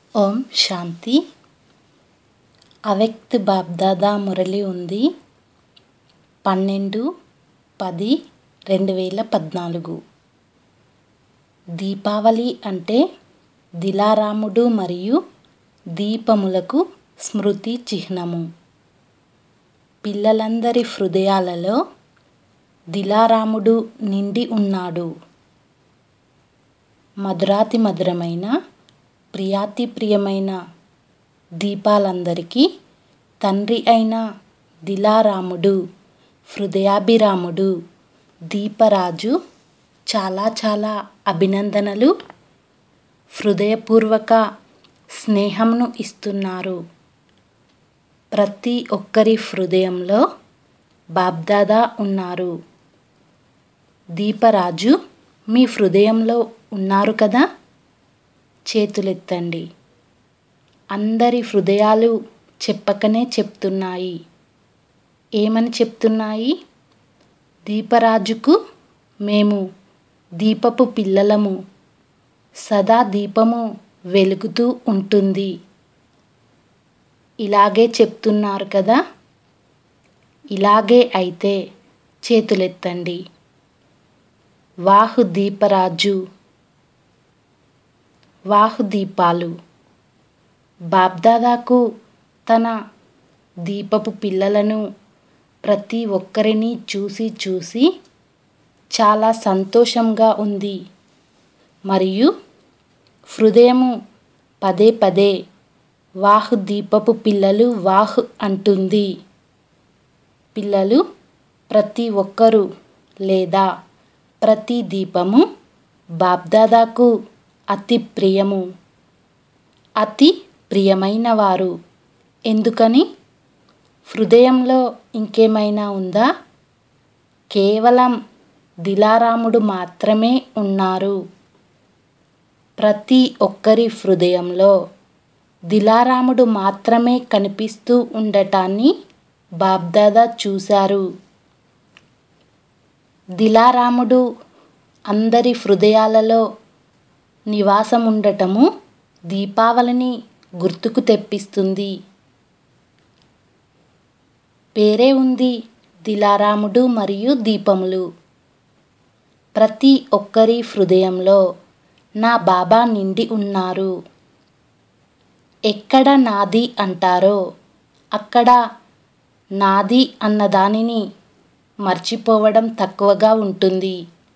ఓం శాంతి అవ్యక్త్ బాబ్దాదా మురళి ఉంది పన్నెండు పది రెండు వేల పద్నాలుగు దీపావళి అంటే దిలారాముడు మరియు దీపములకు స్మృతి చిహ్నము పిల్లలందరి హృదయాలలో దిలారాముడు నిండి ఉన్నాడు మధురాతి మధురమైన ప్రియాతి ప్రియమైన దీపాలందరికీ తండ్రి అయిన దిలారాముడు హృదయాభిరాముడు దీపరాజు చాలా చాలా అభినందనలు హృదయపూర్వక స్నేహంను ఇస్తున్నారు ప్రతి ఒక్కరి హృదయంలో బాబ్దాదా ఉన్నారు దీపరాజు మీ హృదయంలో ఉన్నారు కదా చేతులెత్తండి అందరి హృదయాలు చెప్పకనే చెప్తున్నాయి ఏమని చెప్తున్నాయి దీపరాజుకు మేము దీపపు పిల్లలము సదా దీపము వెలుగుతూ ఉంటుంది ఇలాగే చెప్తున్నారు కదా ఇలాగే అయితే చేతులెత్తండి వాహు దీపరాజు వాహు దీపాలు బాబ్దాదాకు తన దీపపు పిల్లలను ప్రతి ఒక్కరిని చూసి చూసి చాలా సంతోషంగా ఉంది మరియు హృదయము పదే పదే వాహు దీపపు పిల్లలు వాహ్ అంటుంది పిల్లలు ప్రతి ఒక్కరూ లేదా ప్రతి దీపము బాబ్దాదాకు అతి ప్రియము అతి ప్రియమైన వారు ఎందుకని హృదయంలో ఇంకేమైనా ఉందా కేవలం దిలారాముడు మాత్రమే ఉన్నారు ప్రతి ఒక్కరి హృదయంలో దిలారాముడు మాత్రమే కనిపిస్తూ ఉండటాన్ని బాబ్దాదా చూశారు దిలారాముడు అందరి హృదయాలలో నివాసం ఉండటము దీపావళిని గుర్తుకు తెప్పిస్తుంది పేరే ఉంది దిలారాముడు మరియు దీపములు ప్రతి ఒక్కరి హృదయంలో నా బాబా నిండి ఉన్నారు ఎక్కడ నాది అంటారో అక్కడ నాది అన్న దానిని మర్చిపోవడం తక్కువగా ఉంటుంది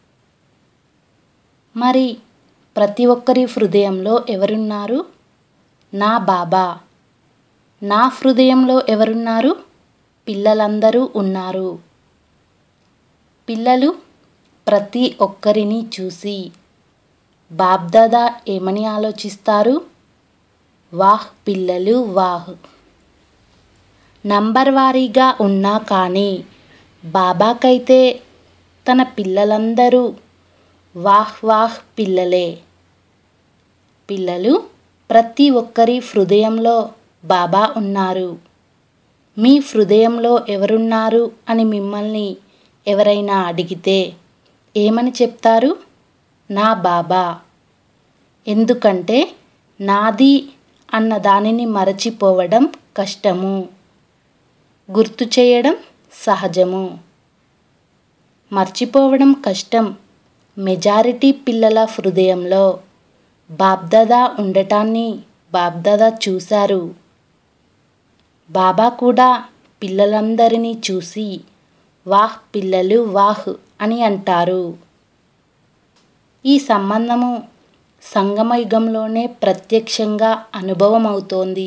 మరి ప్రతి ఒక్కరి హృదయంలో ఎవరున్నారు నా బాబా నా హృదయంలో ఎవరున్నారు పిల్లలందరూ ఉన్నారు పిల్లలు ప్రతి ఒక్కరిని చూసి బాబ్దాదా ఏమని ఆలోచిస్తారు వాహ్ పిల్లలు వాహ్ నంబర్ వారీగా ఉన్నా కానీ బాబాకైతే తన పిల్లలందరూ వాహ్ వాహ్ పిల్లలే పిల్లలు ప్రతి ఒక్కరి హృదయంలో బాబా ఉన్నారు మీ హృదయంలో ఎవరున్నారు అని మిమ్మల్ని ఎవరైనా అడిగితే ఏమని చెప్తారు నా బాబా ఎందుకంటే నాది అన్న దానిని మరచిపోవడం కష్టము గుర్తు చేయడం సహజము మర్చిపోవడం కష్టం మెజారిటీ పిల్లల హృదయంలో బాబ్దాదా ఉండటాన్ని బాబ్దాదా చూశారు బాబా కూడా పిల్లలందరినీ చూసి వాహ్ పిల్లలు వాహ్ అని అంటారు ఈ సంబంధము సంగమయుగంలోనే ప్రత్యక్షంగా అనుభవం అవుతోంది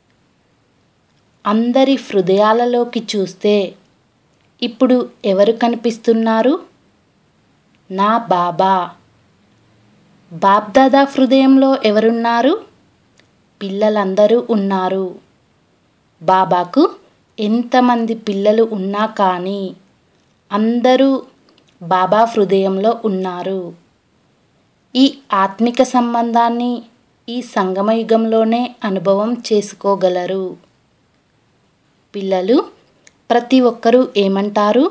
అందరి హృదయాలలోకి చూస్తే ఇప్పుడు ఎవరు కనిపిస్తున్నారు నా బాబా బాబ్దాదా హృదయంలో ఎవరున్నారు పిల్లలందరూ ఉన్నారు బాబాకు ఎంతమంది పిల్లలు ఉన్నా కానీ అందరూ బాబా హృదయంలో ఉన్నారు ఈ ఆత్మిక సంబంధాన్ని ఈ సంగమయుగంలోనే అనుభవం చేసుకోగలరు పిల్లలు ప్రతి ఒక్కరూ ఏమంటారు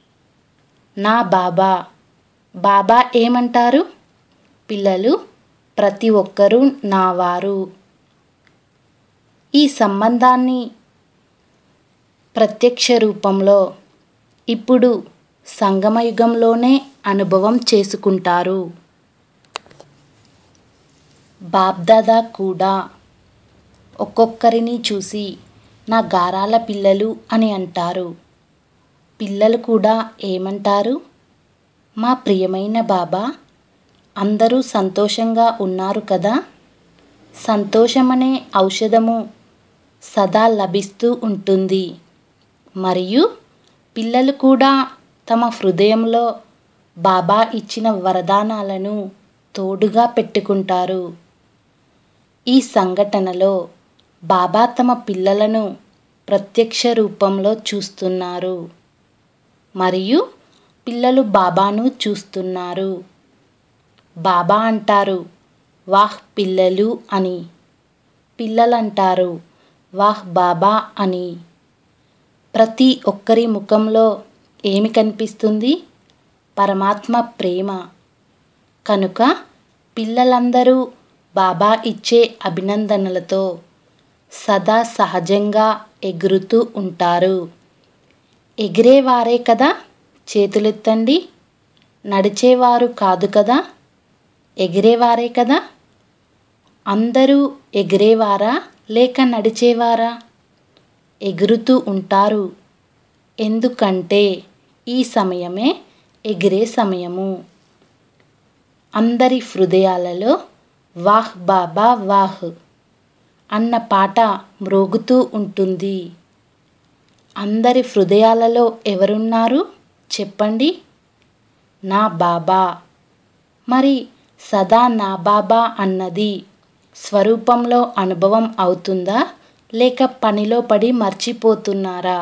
నా బాబా బాబా ఏమంటారు పిల్లలు ప్రతి ఒక్కరూ నావారు ఈ సంబంధాన్ని ప్రత్యక్ష రూపంలో ఇప్పుడు సంగమయుగంలోనే అనుభవం చేసుకుంటారు బాబ్దాదా కూడా ఒక్కొక్కరిని చూసి నా గారాల పిల్లలు అని అంటారు పిల్లలు కూడా ఏమంటారు మా ప్రియమైన బాబా అందరూ సంతోషంగా ఉన్నారు కదా సంతోషమనే ఔషధము సదా లభిస్తూ ఉంటుంది మరియు పిల్లలు కూడా తమ హృదయంలో బాబా ఇచ్చిన వరదానాలను తోడుగా పెట్టుకుంటారు ఈ సంఘటనలో బాబా తమ పిల్లలను ప్రత్యక్ష రూపంలో చూస్తున్నారు మరియు పిల్లలు బాబాను చూస్తున్నారు బాబా అంటారు వాహ్ పిల్లలు అని పిల్లలంటారు వాహ్ బాబా అని ప్రతి ఒక్కరి ముఖంలో ఏమి కనిపిస్తుంది పరమాత్మ ప్రేమ కనుక పిల్లలందరూ బాబా ఇచ్చే అభినందనలతో సదా సహజంగా ఎగురుతూ ఉంటారు ఎగిరేవారే కదా చేతులెత్తండి నడిచేవారు కాదు కదా ఎగిరేవారే కదా అందరూ ఎగిరేవారా లేక నడిచేవారా ఎగురుతూ ఉంటారు ఎందుకంటే ఈ సమయమే ఎగిరే సమయము అందరి హృదయాలలో వాహ్ బాబా వాహ్ అన్న పాట మ్రోగుతూ ఉంటుంది అందరి హృదయాలలో ఎవరున్నారు చెప్పండి నా బాబా మరి సదా నా బాబా అన్నది స్వరూపంలో అనుభవం అవుతుందా లేక పనిలో పడి మర్చిపోతున్నారా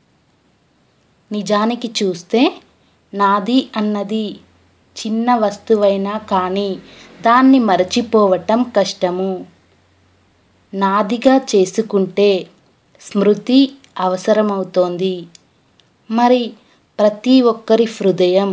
నిజానికి చూస్తే నాది అన్నది చిన్న వస్తువైనా కానీ దాన్ని మరచిపోవటం కష్టము నాదిగా చేసుకుంటే స్మృతి అవసరమవుతోంది మరి ప్రతి ఒక్కరి హృదయం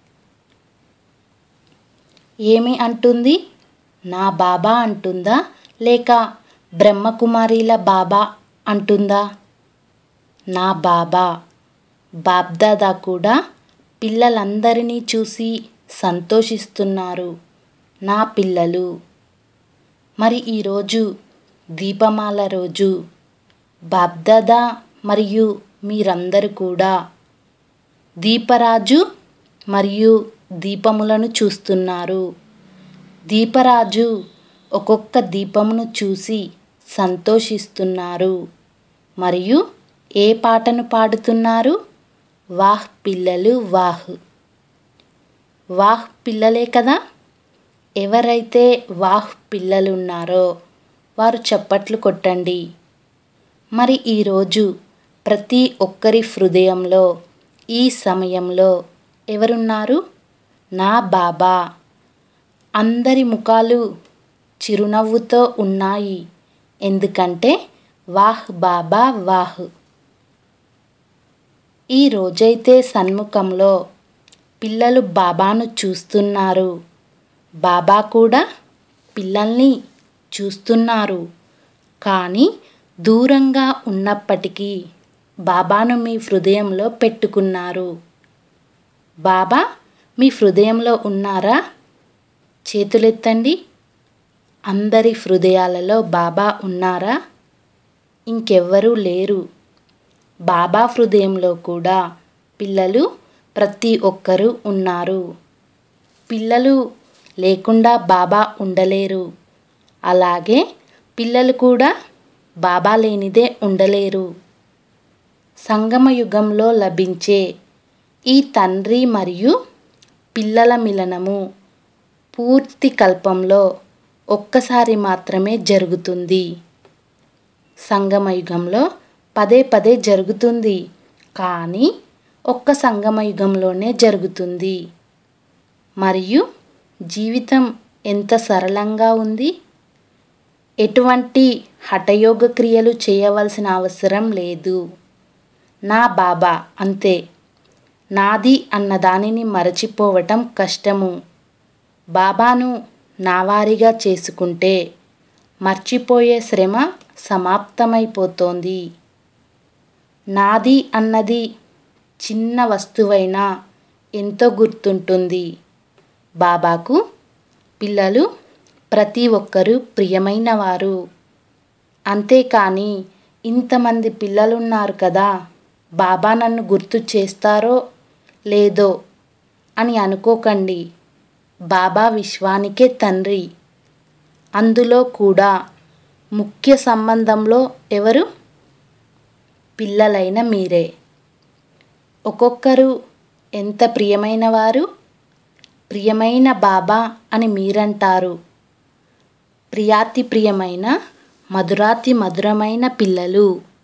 ఏమి అంటుంది నా బాబా అంటుందా లేక బ్రహ్మకుమారిల బాబా అంటుందా నా బాబా బాబ్దాదా కూడా పిల్లలందరినీ చూసి సంతోషిస్తున్నారు నా పిల్లలు మరి ఈరోజు దీపమాల రోజు బాబ్దాదా మరియు మీరందరూ కూడా దీపరాజు మరియు దీపములను చూస్తున్నారు దీపరాజు ఒక్కొక్క దీపమును చూసి సంతోషిస్తున్నారు మరియు ఏ పాటను పాడుతున్నారు వాహ్ పిల్లలు వాహ్ వాహ్ పిల్లలే కదా ఎవరైతే వాహ్ పిల్లలు ఉన్నారో వారు చప్పట్లు కొట్టండి మరి ఈరోజు ప్రతి ఒక్కరి హృదయంలో ఈ సమయంలో ఎవరున్నారు నా బాబా అందరి ముఖాలు చిరునవ్వుతో ఉన్నాయి ఎందుకంటే వాహ్ బాబా వాహ్ ఈ రోజైతే సన్ముఖంలో పిల్లలు బాబాను చూస్తున్నారు బాబా కూడా పిల్లల్ని చూస్తున్నారు కానీ దూరంగా ఉన్నప్పటికీ బాబాను మీ హృదయంలో పెట్టుకున్నారు బాబా మీ హృదయంలో ఉన్నారా చేతులెత్తండి అందరి హృదయాలలో బాబా ఉన్నారా ఇంకెవ్వరూ లేరు బాబా హృదయంలో కూడా పిల్లలు ప్రతి ఒక్కరూ ఉన్నారు పిల్లలు లేకుండా బాబా ఉండలేరు అలాగే పిల్లలు కూడా బాబా లేనిదే ఉండలేరు సంగమ యుగంలో లభించే ఈ తండ్రి మరియు పిల్లల మిలనము పూర్తి కల్పంలో ఒక్కసారి మాత్రమే జరుగుతుంది సంగమయుగంలో పదే పదే జరుగుతుంది కానీ ఒక్క సంగమయుగంలోనే జరుగుతుంది మరియు జీవితం ఎంత సరళంగా ఉంది ఎటువంటి హఠయోగ క్రియలు చేయవలసిన అవసరం లేదు నా బాబా అంతే నాది అన్న దానిని మరచిపోవటం కష్టము బాబాను నావారిగా చేసుకుంటే మర్చిపోయే శ్రమ సమాప్తమైపోతోంది నాది అన్నది చిన్న వస్తువైనా ఎంతో గుర్తుంటుంది బాబాకు పిల్లలు ప్రతి ఒక్కరూ ప్రియమైన వారు అంతేకాని ఇంతమంది పిల్లలున్నారు కదా బాబా నన్ను గుర్తు చేస్తారో లేదో అని అనుకోకండి బాబా విశ్వానికే తండ్రి అందులో కూడా ముఖ్య సంబంధంలో ఎవరు పిల్లలైన మీరే ఒక్కొక్కరు ఎంత ప్రియమైన వారు ప్రియమైన బాబా అని మీరంటారు ప్రియాతి ప్రియమైన మధురాతి మధురమైన పిల్లలు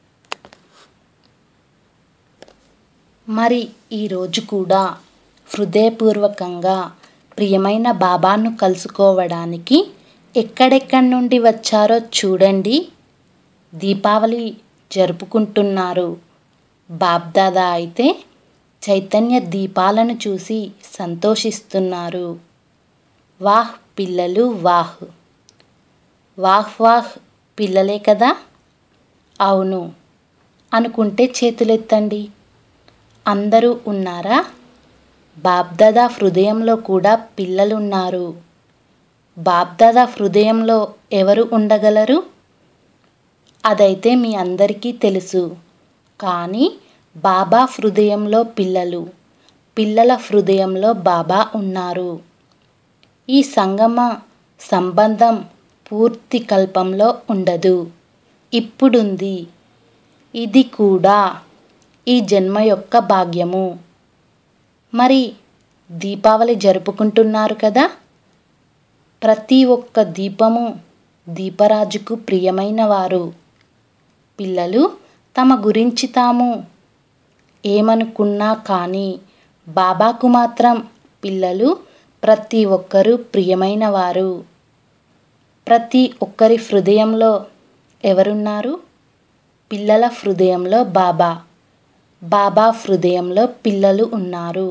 మరి ఈరోజు కూడా హృదయపూర్వకంగా ప్రియమైన బాబాను కలుసుకోవడానికి ఎక్కడెక్కడి నుండి వచ్చారో చూడండి దీపావళి జరుపుకుంటున్నారు బాబ్దాదా అయితే చైతన్య దీపాలను చూసి సంతోషిస్తున్నారు వాహ్ పిల్లలు వాహ్ వాహ్ వాహ్ పిల్లలే కదా అవును అనుకుంటే చేతులెత్తండి అందరూ ఉన్నారా బాబ్దాదా హృదయంలో కూడా పిల్లలున్నారు బాబ్దాదా హృదయంలో ఎవరు ఉండగలరు అదైతే మీ అందరికీ తెలుసు కానీ బాబా హృదయంలో పిల్లలు పిల్లల హృదయంలో బాబా ఉన్నారు ఈ సంగమ సంబంధం పూర్తి కల్పంలో ఉండదు ఇప్పుడుంది ఇది కూడా ఈ జన్మ యొక్క భాగ్యము మరి దీపావళి జరుపుకుంటున్నారు కదా ప్రతి ఒక్క దీపము దీపరాజుకు ప్రియమైన వారు పిల్లలు తమ గురించి తాము ఏమనుకున్నా కానీ బాబాకు మాత్రం పిల్లలు ప్రతి ఒక్కరూ ప్రియమైన వారు ప్రతి ఒక్కరి హృదయంలో ఎవరున్నారు పిల్లల హృదయంలో బాబా బాబా హృదయంలో పిల్లలు ఉన్నారు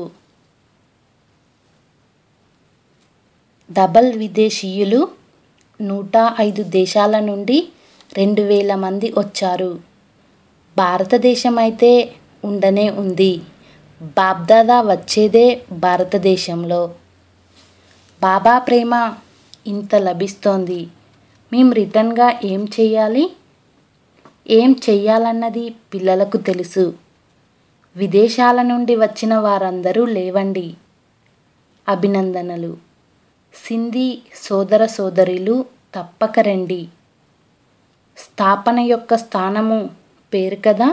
డబల్ విదేశీయులు నూట ఐదు దేశాల నుండి రెండు వేల మంది వచ్చారు భారతదేశం అయితే ఉండనే ఉంది బాబ్దాదా వచ్చేదే భారతదేశంలో బాబా ప్రేమ ఇంత లభిస్తోంది మేము రిటర్న్గా ఏం చెయ్యాలి ఏం చెయ్యాలన్నది పిల్లలకు తెలుసు విదేశాల నుండి వచ్చిన వారందరూ లేవండి అభినందనలు సింధీ సోదర సోదరులు తప్పక రండి స్థాపన యొక్క స్థానము పేరు కదా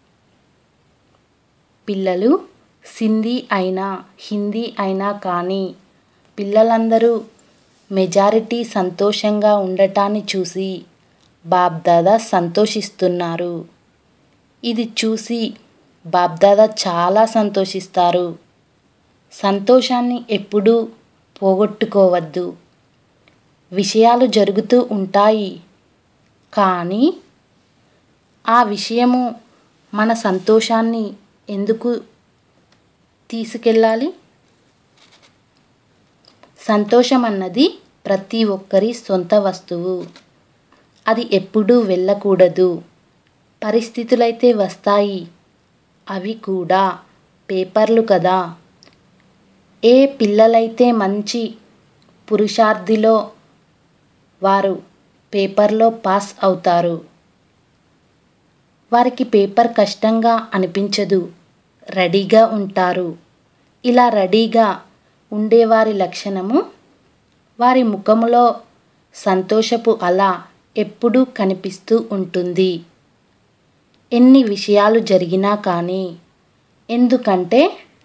పిల్లలు సింధీ అయినా హిందీ అయినా కానీ పిల్లలందరూ మెజారిటీ సంతోషంగా ఉండటాన్ని చూసి బాబ్దాదా సంతోషిస్తున్నారు ఇది చూసి బాబ్దాదా చాలా సంతోషిస్తారు సంతోషాన్ని ఎప్పుడూ పోగొట్టుకోవద్దు విషయాలు జరుగుతూ ఉంటాయి కానీ ఆ విషయము మన సంతోషాన్ని ఎందుకు తీసుకెళ్ళాలి సంతోషం అన్నది ప్రతి ఒక్కరి సొంత వస్తువు అది ఎప్పుడూ వెళ్ళకూడదు పరిస్థితులైతే వస్తాయి అవి కూడా పేపర్లు కదా ఏ పిల్లలైతే మంచి పురుషార్థిలో వారు పేపర్లో పాస్ అవుతారు వారికి పేపర్ కష్టంగా అనిపించదు రెడీగా ఉంటారు ఇలా రెడీగా ఉండేవారి లక్షణము వారి ముఖములో సంతోషపు అల ఎప్పుడూ కనిపిస్తూ ఉంటుంది ఎన్ని విషయాలు జరిగినా కానీ ఎందుకంటే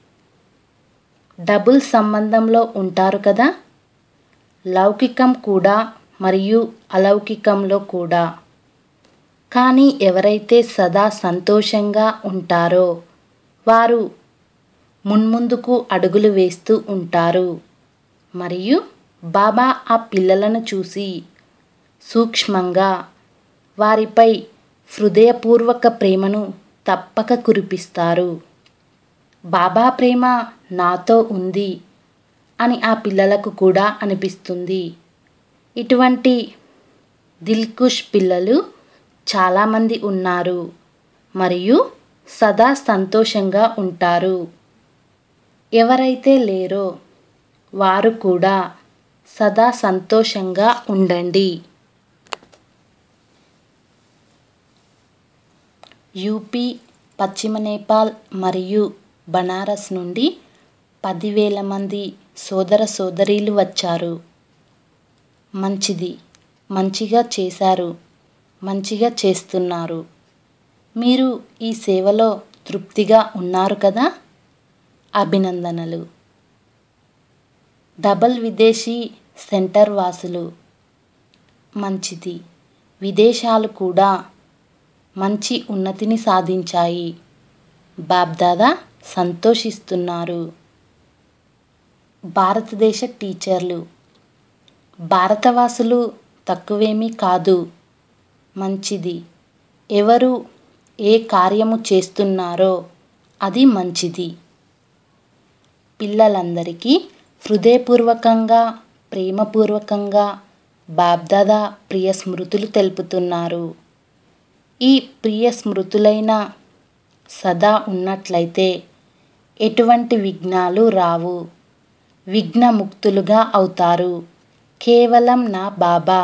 డబుల్ సంబంధంలో ఉంటారు కదా లౌకికం కూడా మరియు అలౌకికంలో కూడా కానీ ఎవరైతే సదా సంతోషంగా ఉంటారో వారు మున్ముందుకు అడుగులు వేస్తూ ఉంటారు మరియు బాబా ఆ పిల్లలను చూసి సూక్ష్మంగా వారిపై హృదయపూర్వక ప్రేమను తప్పక కురిపిస్తారు బాబా ప్రేమ నాతో ఉంది అని ఆ పిల్లలకు కూడా అనిపిస్తుంది ఇటువంటి దిల్కుష్ పిల్లలు చాలామంది ఉన్నారు మరియు సదా సంతోషంగా ఉంటారు ఎవరైతే లేరో వారు కూడా సదా సంతోషంగా ఉండండి యూపీ పశ్చిమ నేపాల్ మరియు బనారస్ నుండి పదివేల మంది సోదర సోదరీలు వచ్చారు మంచిది మంచిగా చేశారు మంచిగా చేస్తున్నారు మీరు ఈ సేవలో తృప్తిగా ఉన్నారు కదా అభినందనలు డబల్ విదేశీ సెంటర్ వాసులు మంచిది విదేశాలు కూడా మంచి ఉన్నతిని సాధించాయి బాబ్దాదా సంతోషిస్తున్నారు భారతదేశ టీచర్లు భారతవాసులు తక్కువేమీ కాదు మంచిది ఎవరు ఏ కార్యము చేస్తున్నారో అది మంచిది పిల్లలందరికీ హృదయపూర్వకంగా ప్రేమపూర్వకంగా బాబ్దాదా ప్రియ స్మృతులు తెలుపుతున్నారు ఈ ప్రియ స్మృతులైన సదా ఉన్నట్లయితే ఎటువంటి విఘ్నాలు రావు విఘ్నముక్తులుగా అవుతారు కేవలం నా బాబా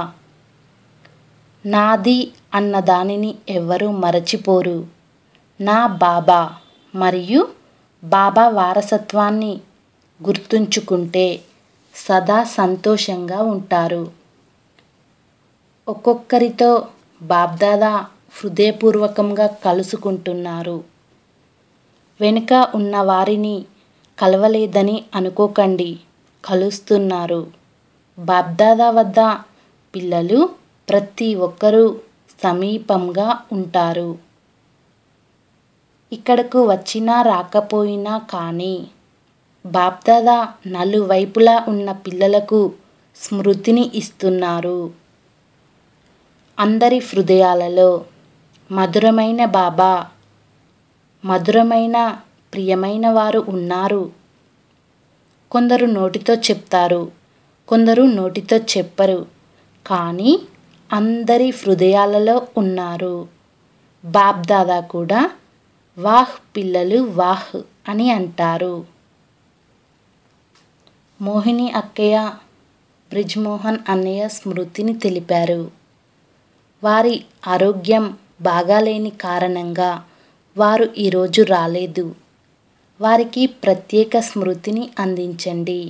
నాది అన్న దానిని ఎవ్వరూ మరచిపోరు నా బాబా మరియు బాబా వారసత్వాన్ని గుర్తుంచుకుంటే సదా సంతోషంగా ఉంటారు ఒక్కొక్కరితో బాబ్దాదా హృదయపూర్వకంగా కలుసుకుంటున్నారు వెనుక ఉన్న వారిని కలవలేదని అనుకోకండి కలుస్తున్నారు బాబ్దాదా వద్ద పిల్లలు ప్రతి ఒక్కరూ సమీపంగా ఉంటారు ఇక్కడకు వచ్చినా రాకపోయినా కానీ బాప్దాదా నలువైపులా ఉన్న పిల్లలకు స్మృతిని ఇస్తున్నారు అందరి హృదయాలలో మధురమైన బాబా మధురమైన ప్రియమైన వారు ఉన్నారు కొందరు నోటితో చెప్తారు కొందరు నోటితో చెప్పరు కానీ అందరి హృదయాలలో ఉన్నారు బాబ్దాదా కూడా వాహ్ పిల్లలు వాహ్ అని అంటారు మోహిని అక్కయ్య బ్రిజ్మోహన్ అన్నయ్య స్మృతిని తెలిపారు వారి ఆరోగ్యం బాగాలేని కారణంగా వారు ఈరోజు రాలేదు వారికి ప్రత్యేక స్మృతిని అందించండి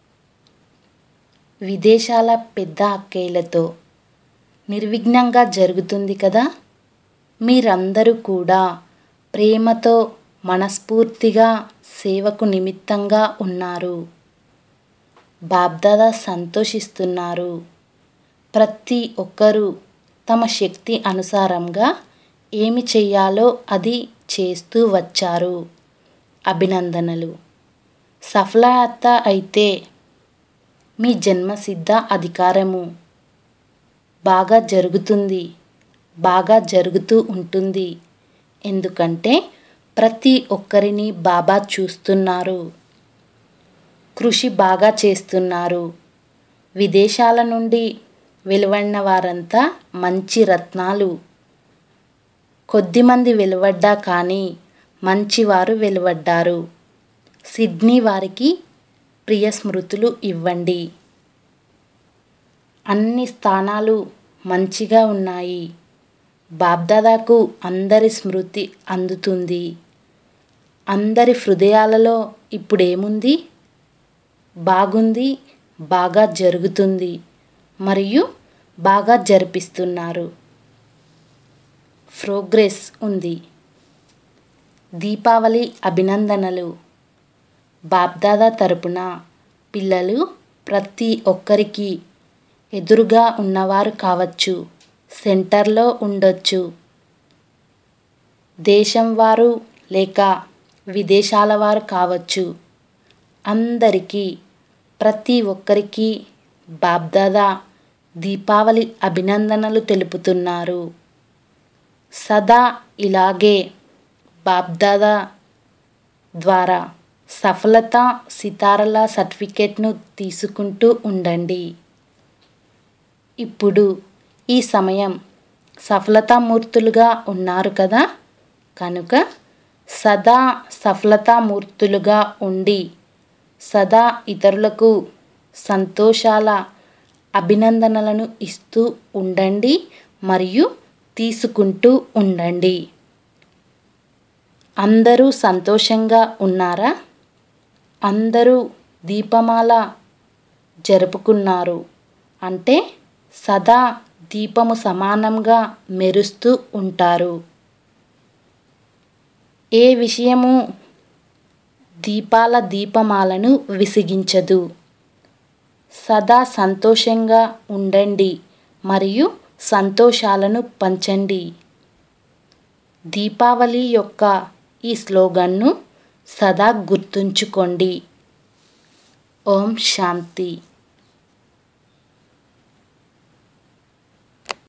విదేశాల పెద్ద అక్కయ్యలతో నిర్విఘ్నంగా జరుగుతుంది కదా మీరందరూ కూడా ప్రేమతో మనస్ఫూర్తిగా సేవకు నిమిత్తంగా ఉన్నారు బాబ్దాదా సంతోషిస్తున్నారు ప్రతి ఒక్కరూ తమ శక్తి అనుసారంగా ఏమి చెయ్యాలో అది చేస్తూ వచ్చారు అభినందనలు సఫలత అయితే మీ జన్మసిద్ధ అధికారము బాగా జరుగుతుంది బాగా జరుగుతూ ఉంటుంది ఎందుకంటే ప్రతి ఒక్కరిని బాబా చూస్తున్నారు కృషి బాగా చేస్తున్నారు విదేశాల నుండి వెలువడిన వారంతా మంచి రత్నాలు కొద్దిమంది వెలువడ్డా కానీ మంచివారు వెలువడ్డారు సిడ్నీ వారికి ప్రియ స్మృతులు ఇవ్వండి అన్ని స్థానాలు మంచిగా ఉన్నాయి బాబ్దాదాకు అందరి స్మృతి అందుతుంది అందరి హృదయాలలో ఇప్పుడేముంది బాగుంది బాగా జరుగుతుంది మరియు బాగా జరిపిస్తున్నారు ప్రోగ్రెస్ ఉంది దీపావళి అభినందనలు బాబ్దాదా తరపున పిల్లలు ప్రతి ఒక్కరికి ఎదురుగా ఉన్నవారు కావచ్చు సెంటర్లో ఉండొచ్చు దేశం వారు లేక విదేశాల వారు కావచ్చు అందరికీ ప్రతి ఒక్కరికి బాబ్దాదా దీపావళి అభినందనలు తెలుపుతున్నారు సదా ఇలాగే బాబ్దాదా ద్వారా సఫలత సితారల సర్టిఫికేట్ను తీసుకుంటూ ఉండండి ఇప్పుడు ఈ సమయం సఫలతామూర్తులుగా ఉన్నారు కదా కనుక సదా సఫలతామూర్తులుగా ఉండి సదా ఇతరులకు సంతోషాల అభినందనలను ఇస్తూ ఉండండి మరియు తీసుకుంటూ ఉండండి అందరూ సంతోషంగా ఉన్నారా అందరూ దీపమాల జరుపుకున్నారు అంటే సదా దీపము సమానంగా మెరుస్తూ ఉంటారు ఏ విషయము దీపాల దీపమాలను విసిగించదు సదా సంతోషంగా ఉండండి మరియు సంతోషాలను పంచండి దీపావళి యొక్క ఈ స్లోగన్ను సదా గుర్తుంచుకోండి ఓం శాంతి